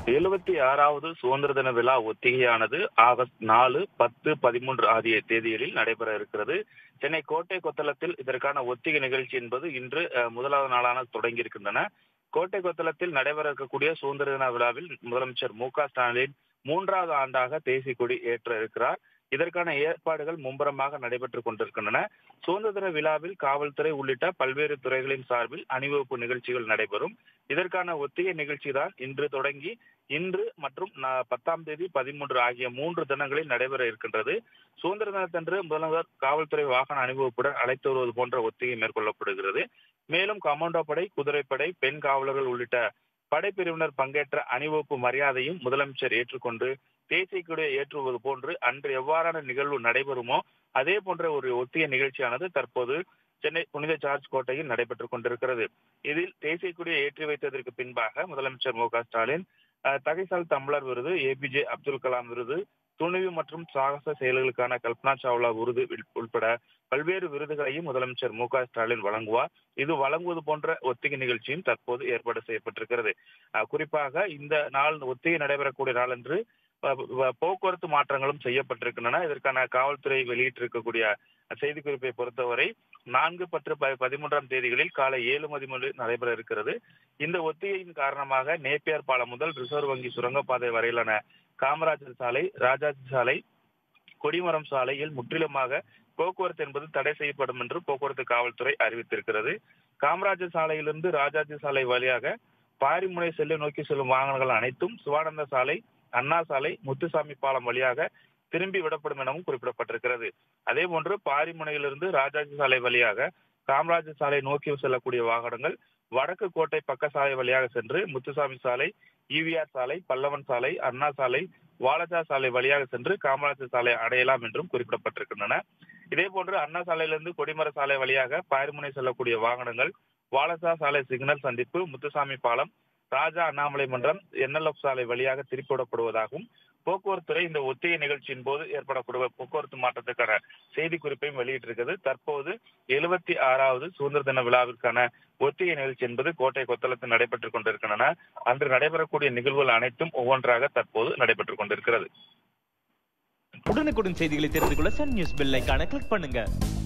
எழுபத்தி ஆறாவது சுதந்திர தின விழா ஒத்திகையானது ஆகஸ்ட் நாலு பத்து பதிமூன்று ஆகிய தேதிகளில் நடைபெற இருக்கிறது சென்னை கோட்டை கொத்தளத்தில் இதற்கான ஒத்திகை நிகழ்ச்சி என்பது இன்று அஹ், முதலாவது நாளான தொடங்கி இருக்கின்றன கோட்டை கொத்தளத்தில் நடைபெற இருக்கக்கூடிய சுதந்திர தின விழாவில் முதலமைச்சர் மு க ஸ்டாலின் மூன்றாவது ஆண்டாக தேசிய கொடி ஏற்ற இருக்கிறார் இதற்கான ஏற்பாடுகள் மும்முரமாக நடைபெற்றுக் கொண்டிருக்கின்றன சுதந்திர தின விழாவில் காவல்துறை உள்ளிட்ட பல்வேறு துறைகளின் சார்பில் அணிவகுப்பு நிகழ்ச்சிகள் நடைபெறும் இதற்கான ஒத்திகை நிகழ்ச்சி தான் இன்று தொடங்கி இன்று மற்றும் ந- பத்தாம் தேதி பதிமூன்று ஆகிய மூன்று தினங்களில் நடைபெற இருக்கின்றது சுதந்திர தினத்தன்று முதல்வர் காவல்துறை வாகன அணிவகுப்புடன் அழைத்து வருவது போன்ற ஒத்திகை மேற்கொள்ளப்படுகிறது மேலும் கமாண்டோ படை குதிரைப்படை பெண் காவலர்கள் உள்ளிட்ட படைப்பிரிவினர் பங்கேற்ற அணிவகுப்பு மரியாதையும் முதலமைச்சர் ஏற்றுக்கொண்டு தேசிய கொடியை ஏற்றுவது போன்று அன்று எவ்வாறான நிகழ்வு நடைபெறுமோ அதே போன்ற ஒரு ஒத்திகை நிகழ்ச்சியானது தற்போது சென்னை புனித ஜார்ஜ் கோட்டையில் நடைபெற்றுக் கொண்டிருக்கிறது இதில் தேசிய கொடியை ஏற்றி வைத்ததற்கு பின்பாக முதலமைச்சர் மு க ஸ்டாலின் அஹ், தகைசால் தம்ளர் விருது ஏபிஜே அப்துல் கலாம் விருது துணிவு மற்றும் சாகச செயல்களுக்கான கல்பனா சாவ்லா விருது உள்- உள்பட பல்வேறு விருதுகளையும் முதலமைச்சர் மு க ஸ்டாலின் வழங்குவார் இது வழங்குவது போன்ற ஒத்திகை நிகழ்ச்சியும் தற்போது ஏற்பாடு செய்யப்பட்டிருக்கிறது அஹ், குறிப்பாக இந்த நாள் ஒத்திகை நடைபெறக்கூடிய நாளன்று அஹ், வ- போக்குவரத்து மாற்றங்களும் செய்யப்பட்டிருக்கின்றன இதற்கான காவல்துறை வெளியிட்டிருக்கக்கூடிய செய்திக்குறிப்பை பொறுத்தவரை நான்கு பத்து ப- பதிமூன்றாம் தேதிகளில் காலை ஏழு மணி முதல் நடைபெற இருக்கிறது இந்த ஒத்திகையின் காரணமாக நேப்பியார் பாலம் முதல் ரிசர்வ் வங்கி சுரங்கப்பாதை வரையிலான காமராஜர் சாலை ராஜாஜி சாலை கொடிமரம் சாலையில் முற்றிலுமாக போக்குவரத்து என்பது தடை செய்யப்படும் என்று போக்குவரத்து காவல்துறை அறிவித்திருக்கிறது காமராஜர் சாலையிலிருந்து ராஜாஜி சாலை வழியாக பாரிமுனை செல்ல நோக்கி செல்லும் வாகனங்கள் அனைத்தும் சிவானந்த சாலை அண்ணா சாலை முத்துசாமி பாலம் வழியாக திரும்பி விடப்படும் எனவும் குறிப்பிடப்பட்டிருக்கிறது அதே போன்று பாரிமுனையிலிருந்து ராஜாஜி சாலை வழியாக காமராஜர் சாலை நோக்கி செல்லக்கூடிய வாகனங்கள் வடக்கு கோட்டை பக்க சாலை வழியாக சென்று முத்துசாமி சாலை ஈவிஆர் சாலை பல்லவன் சாலை அண்ணா சாலை வாலஜா சாலை வழியாக சென்று காமராஜர் சாலை அடையலாம் என்றும் குறிப்பிடப்பட்டிருக்கின்றன இதே போன்று அண்ணா சாலையிலிருந்து கொடிமர சாலை வழியாக பாரிமுனை செல்லக்கூடிய வாகனங்கள் வாலஜா சாலை சிக்னல் சந்திப்பு முத்துசாமி பாலம் ராஜா அண்ணாமலை மன்றம் என்எல்எஃப் சாலை வழியாக திருப்பி விடப்படுவதாகவும் போக்குவரத்துறை இந்த ஒத்திகை நிகழ்ச்சியின் போது ஏற்படக்கூடிய போக்குவரத்து மாற்றத்துக்கான செய்தி குறிப்பையும் வெளியிட்டிருக்கிறது தற்போது எழுபத்தி ஆறாவது சுதந்திர தின விழாவிற்கான ஒத்திகை நிகழ்ச்சி என்பது கோட்டை கொத்தளத்தில் நடைபெற்றுக் கொண்டிருக்கின்றன அன்று நடைபெறக்கூடிய நிகழ்வுகள் அனைத்தும் ஒவ்வொன்றாக தற்போது நடைபெற்றுக் கொண்டிருக்கிறது உடனுக்குடன் செய்திகளை தெரிந்து கொள்ள சன் நியூஸ் பெல் ஐகானை கிளிக் பண்ணுங்க